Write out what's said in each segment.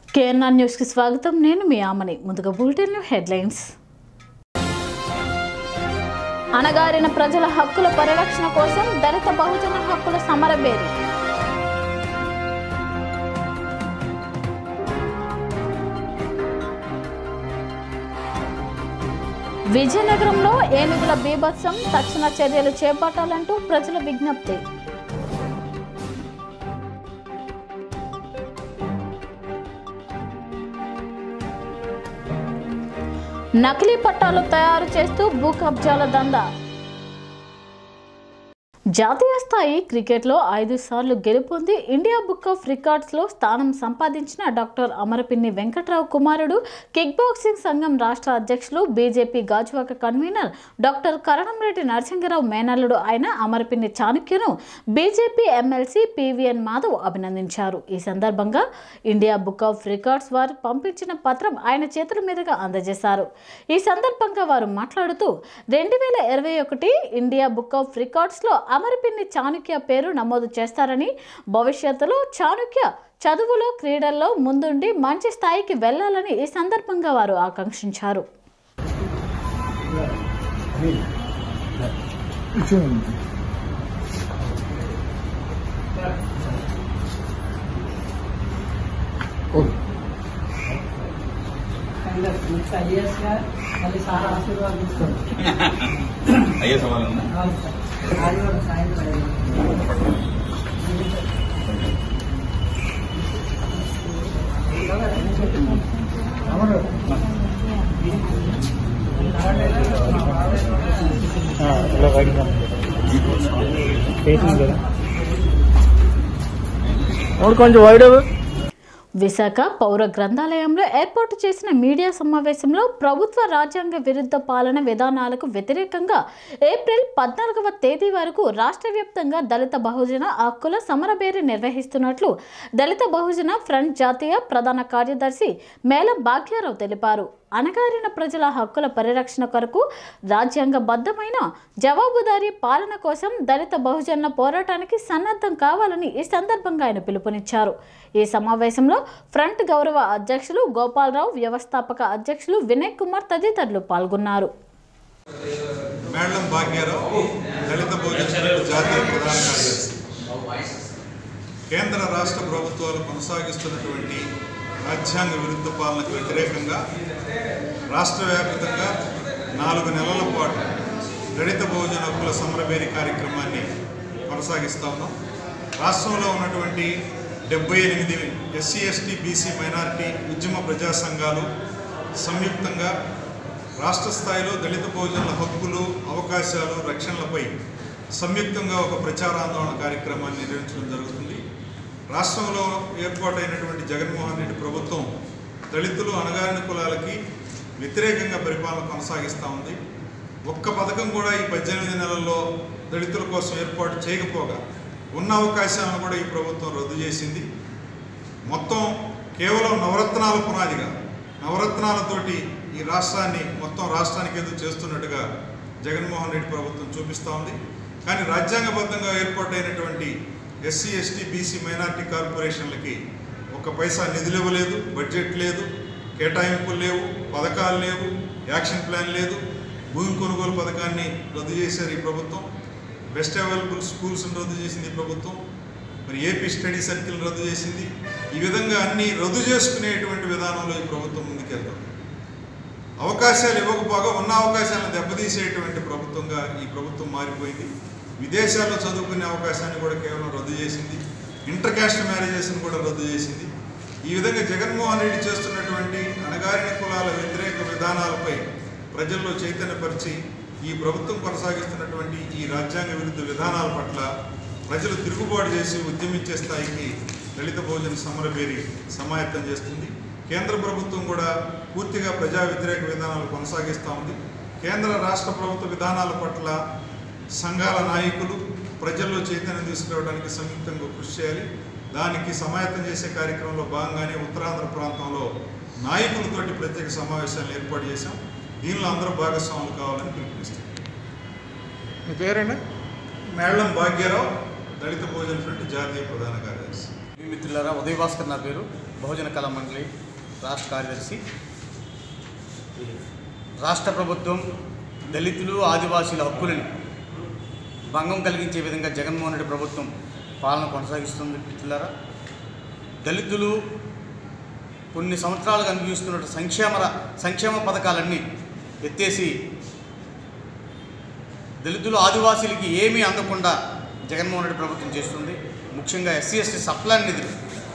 KNR న్యూస్కి స్వాగతం నేను మీ ఆమని ముందుగా బులెటిన్ హెడ్లైన్స్ అణగారిన ప్రజల హక్కుల పరిరక్షణ కోసం దళిత బహుజన హక్కుల సమరబేరి విజయనగరంలో ఏనుగుల బీభత్సం తక్షణ చర్యలు చేపట్టాలంటూ ప్రజల విజ్ఞప్తి నకిలీ పట్టాలు తయారు చేస్తూ భూ కబ్జాల దందా జాతీయ స్థాయి క్రికెట్లో ఐదు సార్లు గెలుపొంది ఇండియా బుక్ ఆఫ్ రికార్డ్స్లో స్థానం సంపాదించిన డాక్టర్ అమరపిన్ని వెంకట్రావు కుమారుడు కిక్ బాక్సింగ్ సంఘం రాష్ట్ర అధ్యక్షులు BJP Gajuwaka convener doctor Karanamreddy Narasimharao మేనల్లుడు అయిన అమరపిన్ని చాణక్యను బీజేపీ ఎమ్మెల్సీ పివిఎన్ మాధవ్ అభినందించారు ఈ సందర్భంగా ఇండియా బుక్ ఆఫ్ రికార్డ్స్ వారు పంపించిన పత్రం ఆయన చేతుల మీదుగా అందజేశారు ఈ సందర్భంగా వారు మాట్లాడుతూ రెండు వేల ఇరవై ఒకటి ఇండియా బుక్ ఆఫ్ రికార్డ్స్లో అమరపిన్ని చాణుక్య పేరు నమోదు చేస్తారని భవిష్యత్తులో చాణుక్య చదువులో క్రీడల్లో ముందుండి మంచి స్థాయికి వెళ్లాలని ఈ సందర్భంగా వారు ఆకాంక్షించారు నెక్స్ట్ ఐఏఎస్ గా మళ్ళీ సార్ ఆశీర్వాదం తీసుకోండి అయ్యే సవాల్ ఉందా అవును సార్ ఆదివారం సాయంత్రం ఐదు కొంచెం వైడ్ విశాఖ పౌర గ్రంథాలయంలో ఏర్పాటు చేసిన మీడియా సమావేశంలో ప్రభుత్వ రాజ్యాంగ విరుద్ధ పాలన విధానాలకు వ్యతిరేకంగా ఏప్రిల్ పద్నాలుగవ తేదీ వరకు రాష్ట్ర వ్యాప్తంగా దళిత బహుజన హక్కుల సమరబేరి నిర్వహిస్తున్నట్లు దళిత బహుజన ఫ్రంట్ జాతీయ ప్రధాన కార్యదర్శి మేళం భాగ్యారావు తెలిపారు అణగారిన ప్రజల హక్కుల పరిరక్షణ కొరకు రాజ్యాంగబద్ధమైన జవాబుదారీ పాలన కోసం దళిత బహుజన పోరాటానికి సన్నద్ధం కావాలని ఈ సందర్భంగా ఆయన పిలుపునిచ్చారు ఈ సమావేశంలో ఫ్రంట్ గౌరవ అధ్యక్షులు గోపాలరావు వ్యవస్థాపక అధ్యక్షులు వినయ్ కుమార్ తదితరులు పాల్గొన్నారు మేళ్లం భాగ్యారావు దళిత బహుజన జాతీయ ప్రధాన కార్యదర్శి కేంద్ర రాష్ట్ర ప్రభుత్వాలు కొనసాగిస్తున్నటువంటి రాజ్యాంగ విరుద్ధ పాలనకు వ్యతిరేకంగా రాష్ట్ర వ్యాప్తంగా నాలుగు నెలల పాటు దళిత బహుజన హక్కుల సమరబేరి కార్యక్రమాన్ని కొనసాగిస్తా ఉన్నాం రాష్ట్రంలో ఉన్నటువంటి డెబ్బై ఎనిమిది ఎస్సీ ఎస్టీ బీసీ మైనారిటీ ఉద్యమ ప్రజా సంఘాలు సంయుక్తంగా రాష్ట్ర స్థాయిలో దళిత బహుజనుల హక్కులు అవకాశాలు రక్షణలపై సంయుక్తంగా ఒక ప్రచారాందోళన కార్యక్రమాన్ని నిర్వహించడం జరుగుతుంది రాష్ట్రంలో ఏర్పాటైనటువంటి జగన్మోహన్ రెడ్డి ప్రభుత్వం దళితులు అణగారిన కులాలకి వ్యతిరేకంగా పరిపాలన కొనసాగిస్తూ ఉంది ఒక్క పథకం కూడా ఈ పద్దెనిమిది నెలల్లో దళితుల కోసం ఏర్పాటు చేయకపోగా ఉన్న అవకాశాలను కూడా ఈ ప్రభుత్వం రద్దు చేసింది మొత్తం కేవలం నవరత్నాల పునాదిగా నవరత్నాలతోటి ఈ రాష్ట్రాన్ని మొత్తం రాష్ట్రానికి ఎదురు చేస్తున్నట్టుగా జగన్మోహన్ రెడ్డి ప్రభుత్వం చూపిస్తూ ఉంది కానీ రాజ్యాంగబద్ధంగా ఏర్పాటైనటువంటి ఎస్సీ ఎస్టీ బీసీ మైనార్టీ కార్పొరేషన్లకి ఒక పైసా నిధులు ఇవ్వలేదు బడ్జెట్ లేదు కేటాయింపులు లేవు పథకాలు లేవు యాక్షన్ ప్లాన్ లేదు భూమి కొనుగోలు పథకాన్ని రద్దు చేశారు ఈ ప్రభుత్వం బెస్ట్ అవైలబుల్ స్కూల్స్ని రద్దు చేసింది ఈ ప్రభుత్వం మరి ఏపీ స్టడీ సర్కిల్ రద్దు చేసింది ఈ విధంగా అన్ని రద్దు చేసుకునేటువంటి విధానంలో ఈ ప్రభుత్వం ముందుకెళ్తుంది అవకాశాలు ఇవ్వకపోగా ఉన్న అవకాశాలను దెబ్బతీసేటువంటి ప్రభుత్వంగా ఈ ప్రభుత్వం మారిపోయింది విదేశాల్లో చదువుకునే అవకాశాన్ని కూడా కేవలం రద్దు చేసింది ఇంటర్ క్యాస్ట్ మ్యారేజెస్ని కూడా రద్దు చేసింది ఈ విధంగా జగన్మోహన్ రెడ్డి చేస్తున్నటువంటి అణగారిన కులాల వ్యతిరేక విధానాలపై ప్రజల్లో చైతన్యపరిచి ఈ ప్రభుత్వం కొనసాగిస్తున్నటువంటి ఈ రాజ్యాంగ విరుద్ధ విధానాల పట్ల ప్రజలు తిరుగుబాటు చేసి ఉద్యమించే స్థాయికి దళిత భోజన సమరబేరి సమాయత్తం చేస్తుంది కేంద్ర ప్రభుత్వం కూడా పూర్తిగా ప్రజా వ్యతిరేక విధానాలు కొనసాగిస్తూ ఉంది కేంద్ర రాష్ట్ర ప్రభుత్వ విధానాల పట్ల సంఘాల నాయకులు ప్రజల్లో చైతన్యం తీసుకురావడానికి సంయుక్తంగా కృషి చేయాలి దానికి సమాయత్తం చేసే కార్యక్రమంలో భాగంగానే ఉత్తరాంధ్ర ప్రాంతంలో నాయకులతోటి ప్రత్యేక సమావేశాలను ఏర్పాటు చేశాం దీనిలో అందరూ భాగస్వాములు కావాలని పిలుపునిస్తాం మీ పేరండి మేళ్లం భాగ్యరావు దళిత భోజన ఫ్రంట్ జాతీయ ప్రధాన కార్యదర్శి మీ మిత్రులారా ఉదయ్ భాస్కర్ నా పేరు బహుజన కళా మండలి రాష్ట్ర కార్యదర్శి రాష్ట్ర ప్రభుత్వం దళితులు ఆదివాసీల హక్కులని భంగం కలిగించే విధంగా జగన్మోహన్ రెడ్డి ప్రభుత్వం పాలన కొనసాగిస్తుంది మిత్రులారా దళితులు కొన్ని సంవత్సరాలుగా అనుభవిస్తున్న సంక్షేమ సంక్షేమ పథకాలన్నీ ఎత్తేసి దళితులు ఆదివాసీలకి ఏమీ అందకుండా జగన్మోహన్ రెడ్డి ప్రభుత్వం చేస్తుంది ముఖ్యంగా ఎస్సీ ఎస్టీ సప్లాన్ నిధులు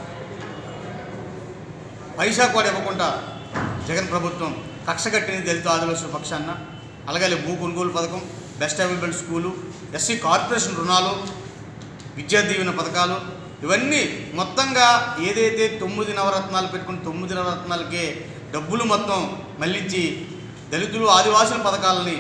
పైసా కూడా ఇవ్వకుండా జగన్ ప్రభుత్వం కక్ష కట్టింది దళిత ఆదివాసుల పక్షాన అలాగే భూ కొనుగోలు పథకం best available school SC corporation రుణాలు విద్యా దీవెన పథకాలు ఇవన్నీ మొత్తంగా ఏదైతే తొమ్మిది నవరత్నాలు పెట్టుకుని తొమ్మిది నవరత్నాలకే డబ్బులు మొత్తం మళ్ళించి దళితులు ఆదివాసుల పథకాలని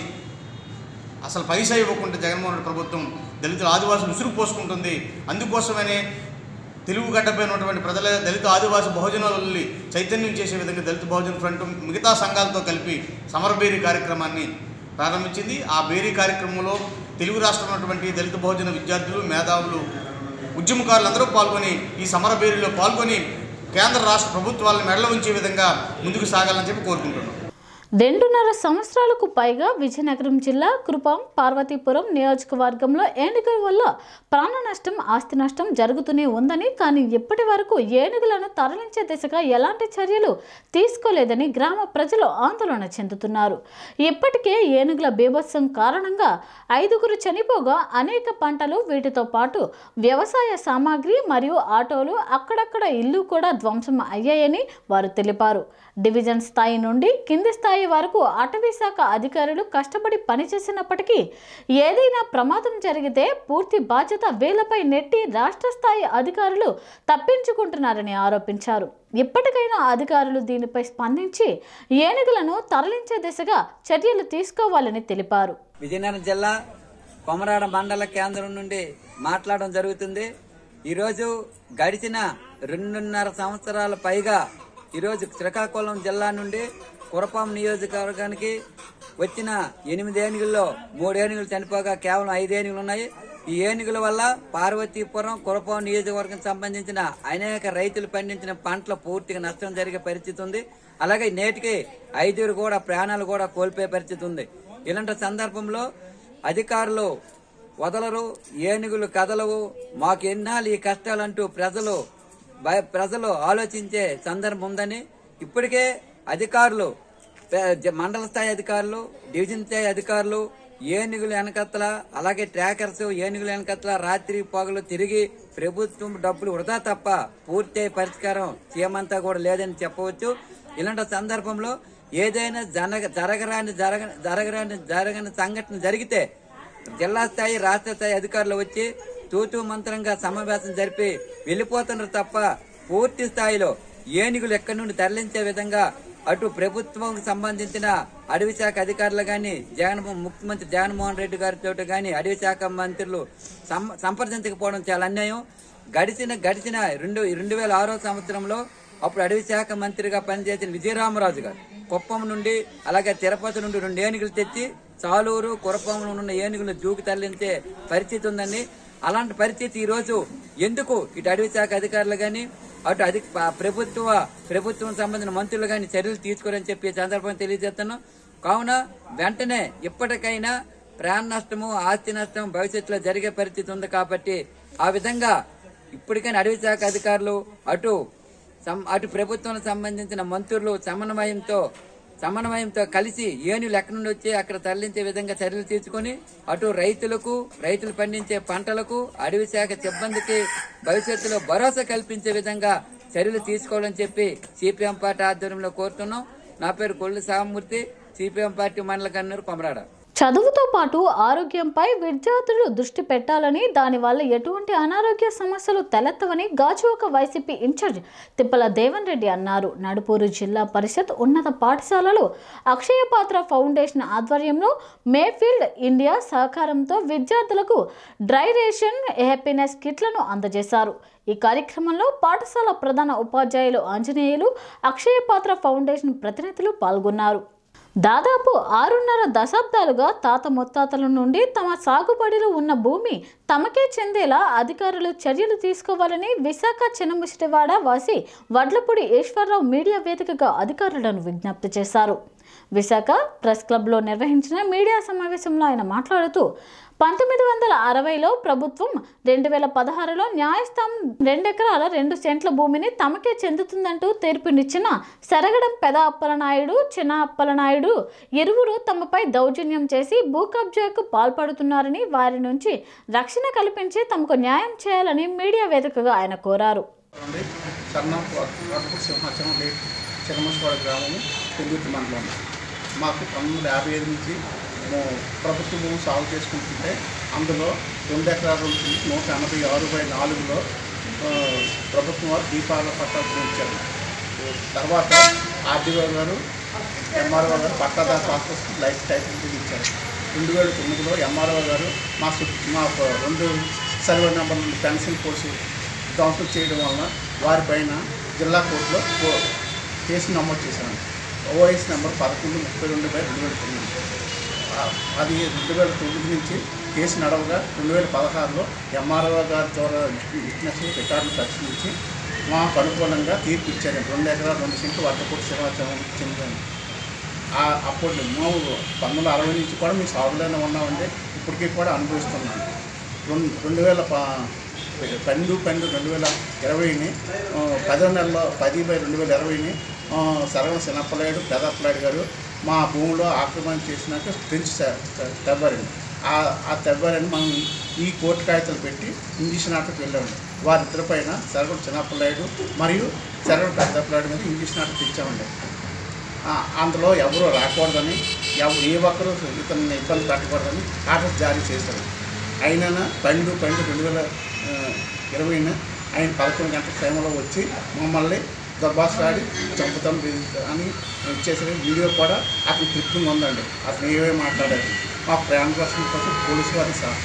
అసలు పైసా ఇవ్వకుండా జగన్మోహన్ రెడ్డి ప్రభుత్వం దళితుల ఆదివాసులు ఉసురు పోసుకుంటుంది అందుకోసమనే తెలుగు గడ్డపై ఉన్నటువంటి ప్రజల దళిత ఆదివాసి బహుజనులని చైతన్యం చేసే విధంగా దళిత బహుజన ఫ్రంట్ మిగతా సంఘాలతో కలిపి సమరబేరీ కార్యక్రమాన్ని ప్రారంభించింది ఆ బేరీ కార్యక్రమంలో తెలుగు రాష్ట్రంలో ఉన్నటువంటి దళిత బహుజన విద్యార్థులు మేధావులు ఉద్యమకారులు అందరూ పాల్గొని ఈ సమరబేరీలో పాల్గొని కేంద్ర రాష్ట్ర ప్రభుత్వాలను మెడల ఉంచే విధంగా ముందుకు సాగాలని చెప్పి కోరుకుంటున్నాం రెండున్నర సంవత్సరాలకు పైగా విజయనగరం జిల్లా కృపం పార్వతీపురం నియోజకవర్గంలో ఏనుగుల వల్ల ప్రాణ నష్టం ఆస్తి నష్టం జరుగుతూనే ఉందని కానీ ఇప్పటి వరకు ఏనుగులను తరలించే దిశగా ఎలాంటి చర్యలు తీసుకోలేదని గ్రామ ప్రజలు ఆందోళన చెందుతున్నారు ఇప్పటికే ఏనుగుల బీభత్సం కారణంగా ఐదుగురు చనిపోగా అనేక పంటలు వీటితో పాటు వ్యవసాయ సామాగ్రి మరియు ఆటోలు అక్కడక్కడ ఇల్లు కూడా ధ్వంసం అయ్యాయని వారు తెలిపారు డివిజన్ స్థాయి నుండి కింది స్థాయి వరకు అటవీ శాఖ అధికారులు కష్టపడి పనిచేసినప్పటికీ ఏదైనా ప్రమాదం జరిగితే పూర్తి బాధ్యత వీళ్ళపై నెట్టి రాష్ట్ర స్థాయి అధికారులు తప్పించుకుంటున్నారని ఆరోపించారు ఇప్పటికైనా అధికారులు దీనిపై స్పందించి ఏనుగులను తరలించే దిశగా చర్యలు తీసుకోవాలని తెలిపారు విజయనగరం జిల్లా కొమరాడ మండల కేంద్రం నుండి మాట్లాడడం జరుగుతుంది ఈరోజు గడిచిన రెండున్నర సంవత్సరాల పైగా ఈరోజు శ్రీకాకుళం జిల్లా నుండి కురపాం నియోజకవర్గానికి వచ్చిన ఎనిమిది ఏనుగుల్లో మూడు ఏనుగులు చనిపోగా కేవలం ఐదు ఏనుగులు ఉన్నాయి ఈ ఏనుగుల వల్ల పార్వతీపురం కురపాం నియోజకవర్గం సంబంధించిన అనేక రైతులు పండించిన పంటలు పూర్తిగా నష్టం జరిగే పరిస్థితి ఉంది అలాగే నేటికి ఐదుగురు కూడా ప్రాణాలు కూడా కోల్పోయే పరిస్థితి ఉంది ఇలాంటి సందర్భంలో అధికారులు వదలరు ఏనుగులు కదలవు మాకు ఎన్నాళ్ళు ఈ కష్టాలంటూ ప్రజలు భయ- ప్రజలు ఆలోచించే సందర్భం ఉందని ఇప్పటికే అధికారులు పే- జ- మండల స్థాయి అధికారులు డివిజన్ స్థాయి అధికారులు ఏనుగుల వెనకత్తల అలాగే ట్రాకర్స్ ఏనుగుల వెనకత్తల రాత్రి పగలు తిరిగి ప్రభుత్వం డబ్బులు వృధా తప్ప పూర్తి పరిష్కారం చేయమంతా కూడా లేదని చెప్పవచ్చు ఇలాంటి సందర్భంలో ఏదైనా జనగ జరగరాని జరగ జరగరాని జరగని సంఘటన జరిగితే జిల్లా స్థాయి రాష్ట్ర స్థాయి అధికారులు వచ్చి తూతూ మంత్రంగా సమావేశం జరిపి వెళ్ళిపోతున్నారు తప్ప పూర్తి స్థాయిలో ఏనుగులు ఎక్కడి నుండి తరలించే విధంగా అటు ప్రభుత్వం సంబంధించిన అడవి శాఖ అధికారులు గాని జగన్ ముఖ్యమంత్రి జగన్మోహన్ రెడ్డి గారితో గాని అడవి శాఖ మంత్రులు సం- సంప్రదించకపోవడం చాలా అన్యాయం గడిచిన గడిచిన రెండు రెండు వేల ఆరో సంవత్సరంలో అప్పుడు అడవి శాఖ మంత్రిగా పనిచేసిన విజయరామరాజు గారు కుప్పం నుండి అలాగే తిరుపతి నుండి రెండు ఏనుగులు తెచ్చి చాలూరు కురపంలో ఉన్న ఏనుగులు జూకి తరలించే పరిస్థితి ఉందండి అలాంటి పరిస్థితి ఈ రోజు ఎందుకు ఇటు అడవి శాఖ అధికారులు గాని అటు అధి ప- ప్రభుత్వ ప్రభుత్వం సంబంధించిన మంత్రులు గాని చర్యలు తీసుకోరని చెప్పి ఈ సందర్భంగా తెలియజేస్తున్నాం కావున వెంటనే ఇప్పటికైనా ప్రాణ నష్టము ఆస్తి నష్టం భవిష్యత్తులో జరిగే పరిస్థితి ఉంది కాబట్టి ఆ విధంగా ఇప్పటికైనా అడవి శాఖ అధికారులు అటు సం- అటు ప్రభుత్వానికి సంబంధించిన మంత్రులు సమన్వయంతో సమన్వయంతో కలిసి ఏనుగులు ఎక్కడి నుండి వచ్చి అక్కడ తరలించే విధంగా చర్యలు తీసుకొని అటు రైతులకు రైతులు పండించే పంటలకు అడవి శాఖ సిబ్బందికి భవిష్యత్తులో భరోసా కల్పించే విధంగా చర్యలు తీసుకోవాలని చెప్పి సిపిఎం పార్టీ ఆధ్వర్యంలో కోరుతున్నాం నా పేరు కొల్లు సామూర్తి సిపిఎం పార్టీ మండల కన్నూరు కొమరాడ చదువుతో పాటు ఆరోగ్యంపై విద్యార్థులు దృష్టి పెట్టాలని దానివల్ల ఎటువంటి అనారోగ్య సమస్యలు తలెత్తవని గాజువాక వైసీపీ ఇన్ఛార్జ్ తిప్పల దేవన్ రెడ్డి అన్నారు నడుపూరు జిల్లా పరిషత్ ఉన్నత పాఠశాలలో అక్షయ పాత్ర ఫౌండేషన్ ఆధ్వర్యంలో మేఫీల్డ్ ఇండియా సహకారంతో విద్యార్థులకు డ్రై రేషన్ హ్యాపీనెస్ కిట్లను అందజేశారు ఈ కార్యక్రమంలో పాఠశాల ప్రధాన ఉపాధ్యాయులు ఆంజనేయులు అక్షయ పాత్ర ఫౌండేషన్ ప్రతినిధులు పాల్గొన్నారు దాదాపు ఆరున్నర దశాబ్దాలుగా తాత ముత్తాతల నుండి తమ సాగుబడిలో ఉన్న భూమి తమకే చెందేలా అధికారులు చర్యలు తీసుకోవాలని విశాఖ చిన్నముసిటివాడ వాసి వడ్లపూడి ఈశ్వరరావు మీడియా వేదికగా అధికారులను విజ్ఞప్తి చేశారు విశాఖ ప్రెస్ క్లబ్లో నిర్వహించిన మీడియా సమావేశంలో ఆయన మాట్లాడుతూ పంతొమ్మిది వందల అరవైలో ప్రభుత్వం రెండు వేల పదహారులో న్యాయస్థానం రెండెకరాల రెండు సెంట్ల భూమిని తమకే చెందుతుందంటూ తీర్పునిచ్చిన సరగడం పెద అప్పలనాయుడు చిన్న అప్పలనాయుడు ఇరువురు తమపై దౌర్జన్యం చేసి భూ కబ్జాకు పాల్పడుతున్నారని వారి నుంచి రక్షణ కల్పించి తమకు న్యాయం చేయాలని మీడియా వేదికగా ఆయన కోరారు ఉంది సర్ణ కోటపూడి సింహాచలం లేట్ చిన్నమశ్వాడ గ్రామము పెందుర్తి మండలం మాకు పంతొమ్మిది వందల యాభై ఐదు నుంచి మేము ప్రభుత్వ భూమి సాగు చేసుకుంటుంటే అందులో రెండు ఎకరాల నుంచి నూట ఎనభై ఆరు బై నాలుగులో ఆ, ప్రభుత్వం వారు దీపాల పట్టాలు ఇచ్చారు తర్వాత ఆర్డీఓ గారు ఎంఆర్ఓ గారు పట్టాదారు ప్రాసెస్ లైఫ్ టైటిల్ ఇచ్చారు రెండు వేల తొమ్మిదిలో ఎంఆర్ఓ గారు మా సు- మా ప- రెండు సర్వే నెంబర్ నుండి పెన్షన్ కోర్సు ధ్వంసం చేయడం వలన వారిపైన జిల్లా కోర్టులో కో- కేసు నమోదు చేశాను ఓఎస్ నెంబర్ పదకొండు ముప్పై రెండు బై రెండు వేల తొమ్మిది ఆ, అది రెండు వేల తొమ్మిది నుంచి కేసు నడవగా రెండు వేల పదహారులో ఎంఆర్ఓ గారి ద్వారా విట్నెస్ రికార్డులు పరిశీలించి మాకు అనుకూలంగా తీర్పు ఇచ్చారు రెండు ఎకరాలు రెండు సెంట్లు వర్తపూడి సింహాచలం చెందాను ఆ- అప్పుడు మేము పంతొమ్మిది వందల అరవై నుంచి కూడా మేము సాగులోనే ఉన్నామండి ఇప్పటికీ కూడా అనుభవిస్తున్నాం రెండు రెండు వేల ప పన్నెండు పన్నెండు రెండు వేల ఇరవైని ఆ, పదో నెలలో పది బై రెండు వేల ఇరవైని సరవ సినప్పలాయుడు పెదప్పలాయుడు గారు మా భూమిలో ఆక్రమణ చేసినాక పెంచి తెవ్వారండి ఆ ఆ తెవ్వారని మనం ఈ కోర్టు కాగితాలు పెట్టి ఇంజక్షన్ ఆటకు వెళ్ళామండి వారిద్దరి పైన సరగడు చిన్నప్పలాయుడు మరియు సరగడు పెద్దప్పలాయుడు మీద ఇంజక్షన్ ఆట తెచ్చామండి ఆ, అందులో ఎవరు రాకూడదని ఎవ ఏ ఒక్కరు ఇతన్ని ఇబ్బంది పెట్టకూడదని ఆర్డర్స్ జారీ చేశారు అయినా పన్నెండు పన్నెండు రెండు వేల ఆ, ఇరవైన ఆయన పదకొండు గంటల టైంలో వచ్చి మమ్మల్ని దుర్భాషలాడి చంపుతాం బెదిరిస్తాం అని చేసిన వీడియో కూడా అతని క్లిప్పింగ్ ఉందండి అతను ఏమేమి మాట్లాడారు మా ప్రేమ కోసం కోసం పోలీసు వారిని సా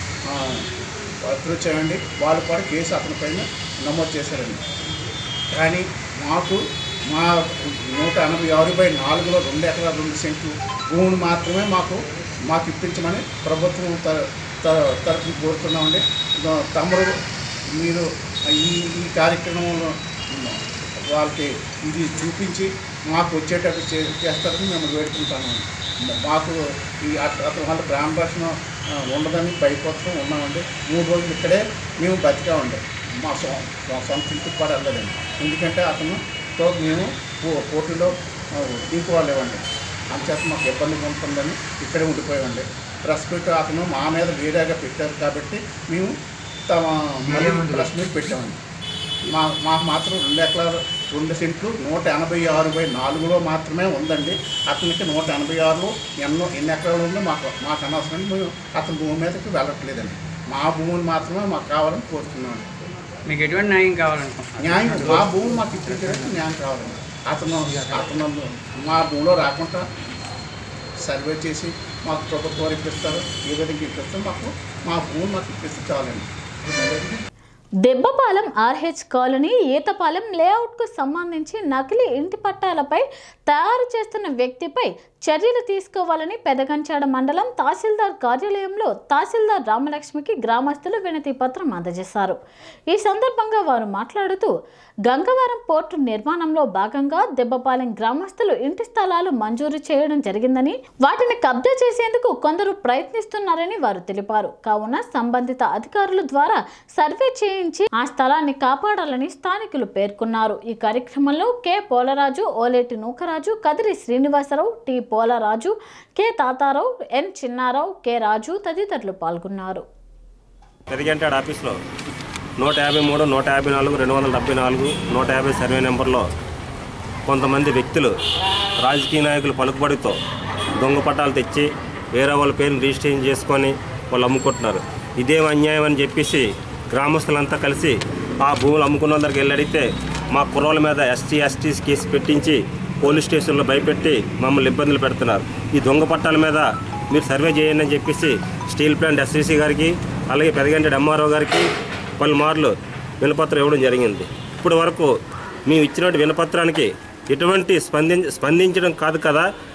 అప్రోచ్ చేయండి వాళ్ళు కూడా కేసు అతని పైన నమోదు చేశారండి కానీ మాకు మా నూట ఎనభై ఆరు బై నాలుగులో రెండు ఎకరాల రెండు సెంట్లు భూమిని మాత్రమే మాకు మాకు ఇప్పించమని ప్రభుత్వం త- త- తరఫున కోరుతున్నామండి ద- తమరు మీరు ఈ ఈ కార్యక్రమంలో వాళ్ళకి ఇది చూపించి మాకు వచ్చేటట్టు చే చేస్తారని మేము వేడుకుంటాము మాకు ఈ అత- అతని వాళ్ళ ప్రాణ భాషణ ఉండదని భయపడుతూ ఉన్నామండి మూడు రోజులు ఇక్కడే మేము బతికామండి మా సొ మా సొంత ఇంటికి కూడా వెళ్ళలేదండి ఎందుకంటే అతను తో మేము పో- పోటీలో దింపుకోలేవండి అంచేత మాకు ఇబ్బందిగా ఉంటుందని ఇక్కడే ఉండిపోయామండి ప్రెస్ మీట్ అతను మా మీద వేరేగా పెట్టారు కాబట్టి మేము తమ మళ్ళీ ప్రెస్ మీట్ పెట్టామండి మా మాకు మాత్రం రెండు ఎకరాలు రెండు సెంట్లు నూట ఎనభై ఆరు బై నాలుగులో మాత్రమే ఉందండి అతనికి నూట ఎనభై ఆరులో ఎన్నో ఎన్ని ఎకరాలు ఉందో మాకు మాకు అనవసరం మేము అతని భూమి మీదకి వెళ్ళట్లేదండి మా భూమిని మాత్రమే మాకు కావాలని కోరుతున్నాను మీకు ఎటువంటి న్యాయం కావాలనుకుంటున్నారు న్యాయం మా భూమి మాకు ఇప్పించడానికి న్యాయం కావాలండి అతను అతను మా భూమిలో రాకుండా సర్వే చేసి మాకు ప్రభుత్వాలు ఇప్పిస్తారు ఏ విధంగా ఇప్పిస్తారు మాకు మా భూమి మాకు ఇప్పిస్తే చాలండి దెబ్బపాలెం ఆర్హెచ్ కాలనీ ఈతపాలెం లేఅవుట్కు సంబంధించి నకిలీ ఇంటి పట్టాలపై తయారు చేస్తున్న వ్యక్తిపై చర్యలు తీసుకోవాలని పెదగంచాడ మండలం తహసీల్దార్ కార్యాలయంలో తహసీల్దార్ రామలక్ష్మికి గ్రామస్తులు వినతి పత్రం అందజేశారు ఈ సందర్భంగా వారు మాట్లాడుతూ గంగవరం పోర్టు నిర్మాణంలో భాగంగా దెబ్బపాలెం గ్రామస్తులు ఇంటి స్థలాలు మంజూరు చేయడం జరిగిందని వాటిని కబ్జా చేసేందుకు కొందరు ప్రయత్నిస్తున్నారని వారు తెలిపారు కావున సంబంధిత అధికారుల ద్వారా సర్వే చేయించి ఆ స్థలాన్ని కాపాడాలని స్థానికులు పేర్కొన్నారు ఈ కార్యక్రమంలో K Polaraju Oleti Nookaraju Kadiri Srinivasarao T Polaraju K Tatarao N Chinnarao K Raju తదితరులు పాల్గొన్నారు పెరిగంటాడు ఆఫీస్లో నూట యాభై మూడు నూట యాభై నాలుగు రెండు వందల డెబ్బై నాలుగు నూట యాభై సర్వే నెంబర్లో కొంతమంది వ్యక్తులు రాజకీయ నాయకుల పలుకుబడితో దొంగ పట్టాలు తెచ్చి వేరే వాళ్ళ పేరుని రిజిస్ట్రేషన్ చేసుకొని వాళ్ళు అమ్ముకుంటున్నారు ఇదేం అన్యాయం అని చెప్పేసి గ్రామస్తులంతా కలిసి ఆ భూములు అమ్ముకున్న వాళ్ళ దగ్గరికి వెళ్ళి అడిగితే మా కుర్రోళ్ళ మీద ఎస్టీ ఎస్టీస్ కేసు పెట్టించి పోలీస్ స్టేషన్లో భయపెట్టి మమ్మల్ని ఇబ్బందులు పెడుతున్నారు ఈ దొంగ పట్టాల మీద మీరు సర్వే చేయండి అని చెప్పేసి స్టీల్ ప్లాంట్ ఎస్సీసీ గారికి అలాగే పెదగంటి ఎంఆర్ఓ గారికి పలుమార్లు వినపత్రం ఇవ్వడం జరిగింది ఇప్పటి వరకు మేము ఇచ్చినటువంటి వినపత్రానికి ఎటువంటి స్పందించ స్పందించడం కాదు కదా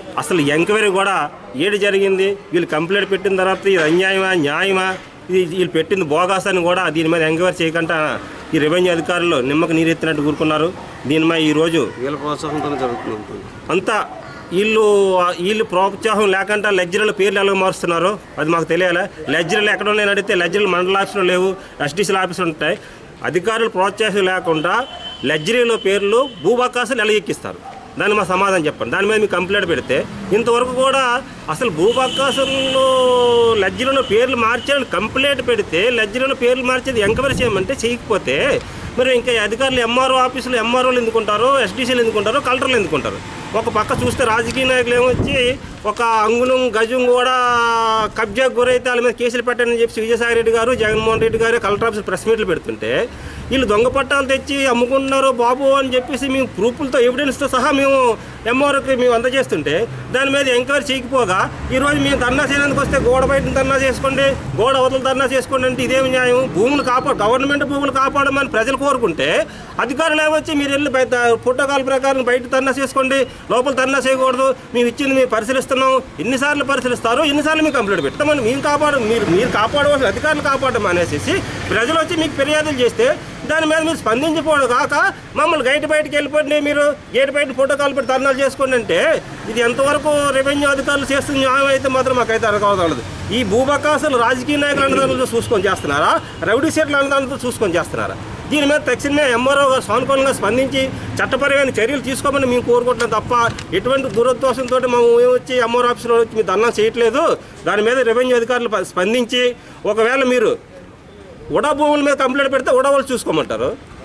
అసలు ఎంక్వైరీ కూడా ఏడు జరిగింది వీళ్ళు కంప్లైంట్ పెట్టిన తర్వాత ఇది అన్యాయమా న్యాయమా ఇది వీళ్ళు పెట్టింది బోగాస్ అని కూడా దీని మీద ఎంక్వైరీ చేయకుండా ఈ రెవెన్యూ అధికారులు నిమ్మకు నీరెత్తినట్టు కూరుకున్నారు దీని మీద ఈరోజు వీళ్ళ ప్రోత్సాహంతో జరుగుతుంది అంతా వీళ్ళు వీళ్ళు ప్రోత్సాహం లేకుండా లెజ్జర్ల పేర్లు ఎలా మారుస్తున్నారు అది మాకు తెలియాలి లెజ్జర్లు ఎక్కడ ఉన్నాయని అడిగితే లెజ్జర్లు మండల ఆఫీసులో లేవు ఎస్డిసిల ఆఫీసులు ఉంటాయి అధికారులు ప్రోత్సాహం లేకుండా లెజ్జరీలో పేర్లు భూబకాసులు ఎలా ఎక్కిస్తారు దాన్ని మా సమాధానం చెప్పండి దాని మీద మీకు కంప్లైంట్ పెడితే ఇంతవరకు కూడా అసలు భూబకాసుల్లో లెజ్జరీలో పేర్లు మార్చాలని కంప్లైంట్ పెడితే లెజ్జరీలో పేర్లు మార్చేది ఎంక్వైరీ చేయమంటే చేయకపోతే మరి ఇంకా ఈ అధికారులు ఎంఆర్ఓ ఆఫీసులు ఎంఆర్ఓలు ఎందుకుంటారు ఎస్డీసీలు ఎందుకుంటారు కలెక్టర్లు ఎందుకుంటారు ఒక పక్క చూస్తే రాజకీయ నాయకులు ఏమొచ్చి ఒక అంగుళం గజం కూడా కబ్జాకు గురైతే వాళ్ళ మీద కేసులు పెట్టారని చెప్పి విజయసాయి రెడ్డి గారు జగన్మోహన్ రెడ్డి గారు కలెక్టర్ ఆఫీస్ ప్రెస్ మీట్లు పెడుతుంటే వీళ్ళు దొంగ పట్టాలు తెచ్చి అమ్ముకుంటున్నారు బాబు అని చెప్పేసి మేము ప్రూఫ్లతో ఎవిడెన్స్తో సహా మేము ఎంఆర్ఓకి మేము అందజేస్తుంటే దాని మీద ఎంక్వైరీ చేయకపోగా ఈరోజు మేము ధర్నా చేయడానికి వస్తే గోడ బయట ధర్నా చేసుకోండి గోడ అవతల ధర్నా చేసుకోండి అంటే ఇదేమి న్యాయం భూములు కాపాడు గవర్నమెంట్ భూములు కాపాడమని ప్రజలు కోరుకుంటే అధికారులు ఏమొచ్చి మీరు వెళ్ళి బయట ప్రోటోకాల్ ప్రకారం బయట ధర్నా చేసుకోండి లోపల ధర్నా చేయకూడదు మేము ఇచ్చింది మేము పరిశీలిస్తున్నాం ఎన్నిసార్లు పరిశీలిస్తారు ఎన్నిసార్లు మీకు కంప్లైంట్ పెడతామని మేము కాపాడు మీరు మీరు కాపాడవలసిన అధికారులు కాపాడడం అనేసి ప్రజలు వచ్చి మీకు ఫిర్యాదులు చేస్తే దాని మీద మీరు స్పందించిపోవడం కాక మమ్మల్ని గైట్ బయటకు వెళ్ళిపోండి మీరు గేట్ బయట ప్రోటోకాల్ పెట్టి ధర్నాలు చేసుకోండి అంటే ఇది ఎంతవరకు రెవెన్యూ అధికారులు చేస్తున్న న్యాయం అయితే మాత్రం మాకైతే అడగవదలదు ఈ భూబకాసులు రాజకీయ నాయకుల అన్నదానంతో చూసుకొని చేస్తున్నారా రౌడీ సీట్ల అన్నదానంతో చూసుకొని చేస్తున్నారా దీని మీద తక్షణమే ఎంఆర్ఓ గారు సానుకూలంగా స్పందించి చట్టపరమైన చర్యలు తీసుకోమని మేము కోరుకుంటున్నాం తప్ప ఎటువంటి దురదోషంతో మేము వచ్చి ఎంఆర్ఓ ఆఫీసులో వచ్చి మీ ధర్నా చేయట్లేదు దాని మీద రెవెన్యూ అధికారులు ప- స్పందించి ఒకవేళ మీరు ఉడా భూముల మీద కంప్లైంట్ పెడితే ఉడా వాళ్ళు చూసుకోమంటారు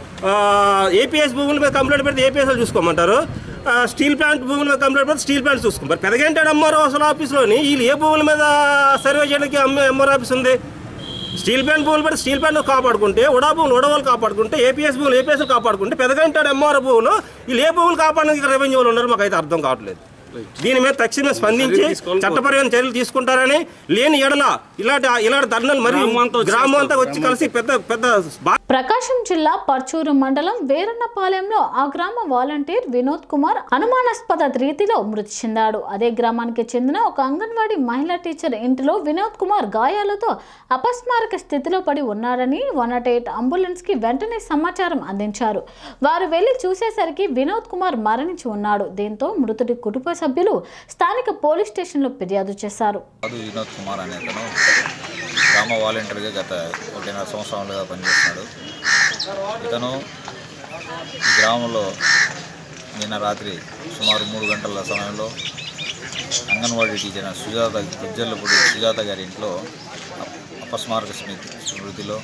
ఏపీఎస్ భూముల మీద కంప్లైంట్ పెడితే ఏపీఎస్ వాళ్ళు చూసుకోమంటారు ఆ, స్టీల్ ప్లాంట్ భూముల మీద కంప్లైంట్ పెడితే స్టీల్ ప్లాంట్ చూసుకోమంటారు పెదగంటాడు ఎంఆర్ఓ అసలు ఆఫీస్లోని వీళ్ళు ఏ భూముల మీద సర్వే చేయడానికి ఎంఆర్ఓ ఆఫీస్ ఉంది స్టీల్ ప్లాంట్ భూములు పెడితే స్టీల్ ప్లాంట్ కాపాడుకుంటే ఉడా భూములు ఉడవలు కాపాడుకుంటే ఏపీఎస్ భూములు ఏపీఎస్ కాపాడుకుంటే పెదగంటాడు ఎంఆర్ఓ భూములు వీళ్ళు ఏ భూములు కాపాడడానికి రెవెన్యూ వాళ్ళు ఉన్నారు మాకైతే అర్థం కావట్లేదు దీని మీద తక్షణమే స్పందించి చట్టపరమైన చర్యలు తీసుకుంటారని లేని ఎడల ఇలాంటి ఇలాంటి ధర్నాలు మరి గ్రామం అంతా వచ్చి కలిసి పెద్ద పెద్ద బా- ప్రకాశం జిల్లా పర్చూరు మండలం వేరన్నపాలెంలో ఆ గ్రామ వాలంటీర్ వినోద్ కుమార్ అనుమానాస్పద రీతిలో మృతి చెందాడు అదే గ్రామానికి చెందిన ఒక అంగన్వాడీ మహిళా టీచర్ ఇంటిలో వినోద్ కుమార్ గాయాలతో అపస్మారక స్థితిలో పడి ఉన్నాడని వన్ నాట్ ఎయిట్ అంబులెన్స్ కి వెంటనే సమాచారం అందించారు వారు వెళ్లి చూసేసరికి వినోద్ కుమార్ మరణించి ఉన్నాడు దీంతో మృతుడి కుటుంబ సభ్యులు స్థానిక పోలీస్ స్టేషన్లో ఫిర్యాదు చేశారు మధు వినోద్ కుమార్ అనే అతను గ్రామ వాలంటీర్గా గత ఒకటిన్నర సంవత్సరాలుగా పనిచేస్తున్నాడు ఇతను ఈ గ్రామంలో నిన్న రాత్రి సుమారు మూడు గంటల సమయంలో అంగన్వాడీ టీచర్ అయిన సుజాత గుజ్జర్లపూడి సుజాత గారి ఇంట్లో అప- అపస్మారక స్మృతి స్మృతిలో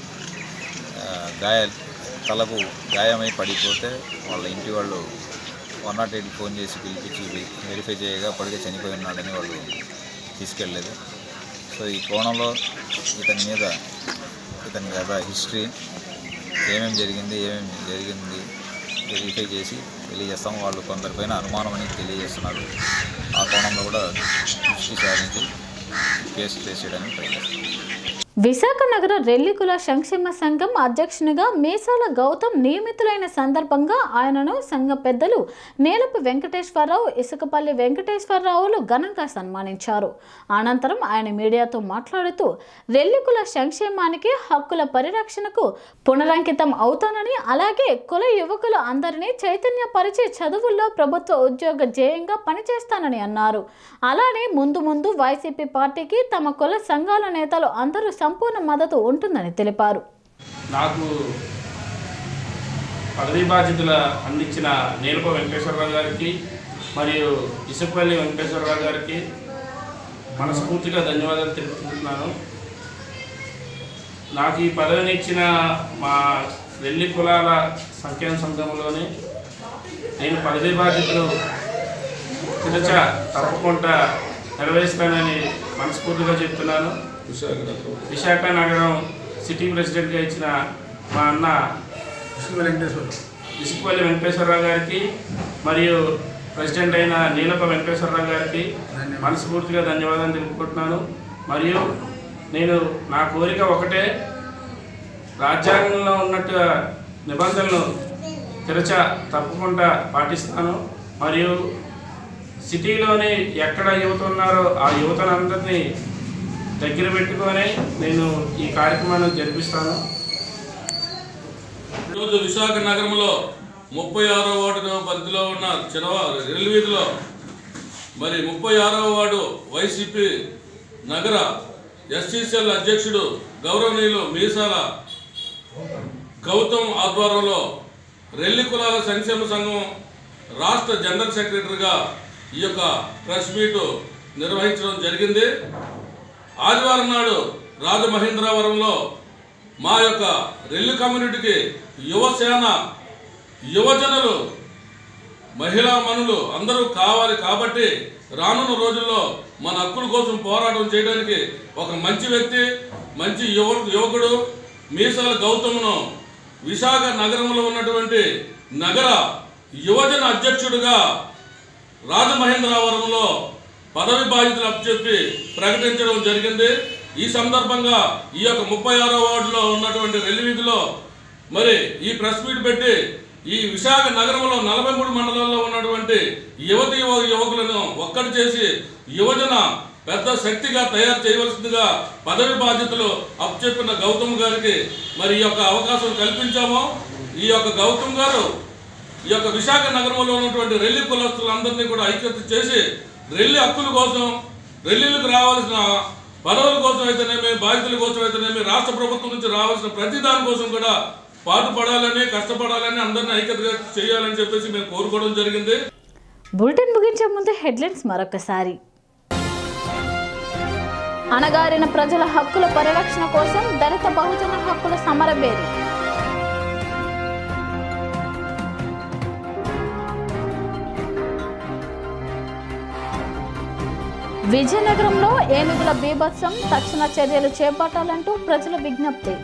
ఆ, గాయ తలకు గాయమై పడిపోతే వాళ్ళ ఇంటి వాళ్ళు వన్ నాట్ ఎయిట్ ఫోన్ చేసి పిలిపించి వె- వెరిఫై చేయగా పడిగా చనిపోయి ఉన్నాడని వాళ్ళు తీసుకెళ్ళలేదు సో ఈ కోణంలో ఇతని మీద ఇతని గత హిస్టరీ ఏమేమి జరిగింది ఏమేమి జరిగింది వెరిఫై చేసి తెలియజేస్తాం వాళ్ళు కొందరిపైన అనుమానం అని తెలియజేస్తున్నారు ఆ కోణంలో కూడా దృష్టి సారించి కేసు చేసేయడానికి ట్రై చేస్తాం విశాఖ నగర రెల్లికుల సంక్షేమ సంఘం అధ్యక్షునిగా మీసాల గౌతమ్ నియమితులైన సందర్భంగా ఆయనను సంఘ పెద్దలు నేలపు వెంకటేశ్వరరావు ఇసుకపల్లి వెంకటేశ్వరరావులు ఘనంగా సన్మానించారు అనంతరం ఆయన మీడియాతో మాట్లాడుతూ రెల్లికుల సంక్షేమానికి హక్కుల పరిరక్షణకు పునరంకితం అవుతానని అలాగే కుల యువకులు అందరినీ చైతన్యపరిచి చదువుల్లో ప్రభుత్వ ఉద్యోగ ధ్యేయంగా పనిచేస్తానని అన్నారు అలానే ముందు ముందు వైసీపీ పార్టీకి తమ కుల సంఘాల నేతలు అందరూ సంపూర్ణ మద్దతు ఉంటుందని తెలిపారు నాకు పదవీ బాధ్యతలు అందించిన నీలప వెంకటేశ్వరరావు గారికి మరియు ఇసుపల్లి వెంకటేశ్వరరావు గారికి మనస్ఫూర్తిగా ధన్యవాదాలు తెలుపుతున్నాను నాకు ఈ పదవిని ఇచ్చిన మా వెల్లి కులాల సంక్షేమ సంఘంలోని నేను పదవీ బాధ్యతలు తిరచ తప్పకుండా నెరవేరుస్తానని మనస్ఫూర్తిగా చెప్తున్నాను విశాఖ నగరం సిటీ ప్రెసిడెంట్గా ఇచ్చిన మా అన్న ఇసుకపల్లి వెంకటేశ్వరరావు గారికి మరియు ప్రెసిడెంట్ అయిన నీలప వెంకటేశ్వరరావు గారికి మనస్ఫూర్తిగా ధన్యవాదాలు తెలుపుకుంటున్నాను మరియు నేను నా కోరిక ఒకటే రాజ్యాంగంలో ఉన్నట్టు నిబంధనలు తెరచ తప్పకుండా పాటిస్తాను మరియు సిటీలోని ఎక్కడ యువత ఉన్నారో ఆ యువతనందరినీ దగ్గర పెట్టుకొని నేను ఈ కార్యక్రమాన్ని జరిపిస్తాను ఈరోజు విశాఖ నగరంలో ముప్పై ఆరో వార్డు పరిధిలో ఉన్న చిరవ రెల్వీధిలో మరి ముప్పై ఆరవ వార్డు వైసీపీ నగర ఎస్సీసీఎల్ అధ్యక్షుడు గౌరవనీయులు మీసాల గౌతమ్ ఆధ్వర్యంలో రెల్లి కులాల సంక్షేమ సంఘం రాష్ట్ర జనరల్ సెక్రటరీగా ఈ యొక్క ప్రెస్ మీట్ నిర్వహించడం జరిగింది ఆదివారం నాడు రాజమహేంద్రవరంలో మా యొక్క రెల్లి కమ్యూనిటీకి యువసేన యువజనులు మహిళా మనులు అందరూ కావాలి కాబట్టి రానున్న రోజుల్లో మన హక్కుల కోసం పోరాటం చేయడానికి ఒక మంచి వ్యక్తి మంచి యువ యువకుడు మీసాల గౌతమ్ను విశాఖ నగరంలో ఉన్నటువంటి నగర యువజన అధ్యక్షుడిగా రాజమహేంద్రవరంలో పదవి బాధ్యతలు అప్పచెప్పి ప్రకటించడం జరిగింది ఈ సందర్భంగా ఈ యొక్క ముప్పై ఆరో వార్డులో ఉన్నటువంటి రెల్లి వీధిలో మరి ఈ ప్రెస్ మీట్ పెట్టి ఈ విశాఖ నగరంలో నలభై మూడు మండలాల్లో ఉన్నటువంటి యువతి యువ యువకులను ఒక్కటి చేసి యువజన పెద్ద శక్తిగా తయారు చేయవలసిందిగా పదవి బాధ్యతలు అప్పచెప్పిన గౌతమ్ గారికి మరి ఈ యొక్క అవకాశం కల్పించాము ఈ యొక్క గౌతమ్ గారు ఈ యొక్క విశాఖ నగరంలో ఉన్నటువంటి రెల్లి కులస్తులందరినీ కూడా ఐక్యత చేసి రెల్లి హక్కుల కోసం రెల్లిలకు రావాల్సిన పదవుల కోసం అయితేనేమి బాధ్యతల కోసం అయితేనేమి రాష్ట్ర ప్రభుత్వం నుంచి రావాల్సిన ప్రతి దాని కోసం కూడా పాటుపడాలని కష్టపడాలని అందరినీ ఐక్యతగా చేయాలని చెప్పేసి మేము కోరుకోవడం జరిగింది బులెటిన్ ముగించే ముందు హెడ్లైన్స్ మరొకసారి అణగారిన ప్రజల హక్కుల పరిరక్షణ కోసం దళిత బహుజన హక్కుల సమరబేరి విజయనగరంలో ఏనుగుల బీభత్సం తక్షణ చర్యలు చేపట్టాలంటూ ప్రజల విజ్ఞప్తి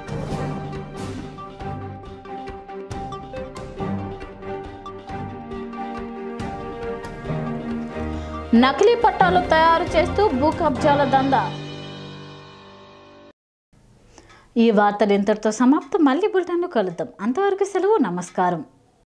నకిలీ పట్టాలు తయారు చేస్తూ భూ కబ్జాల దందా ఈ వార్తలు ఇంతటితో సమాప్తం మళ్ళీ బులెటిన్లో కలుద్దాం అంతవరకు సెలవు నమస్కారం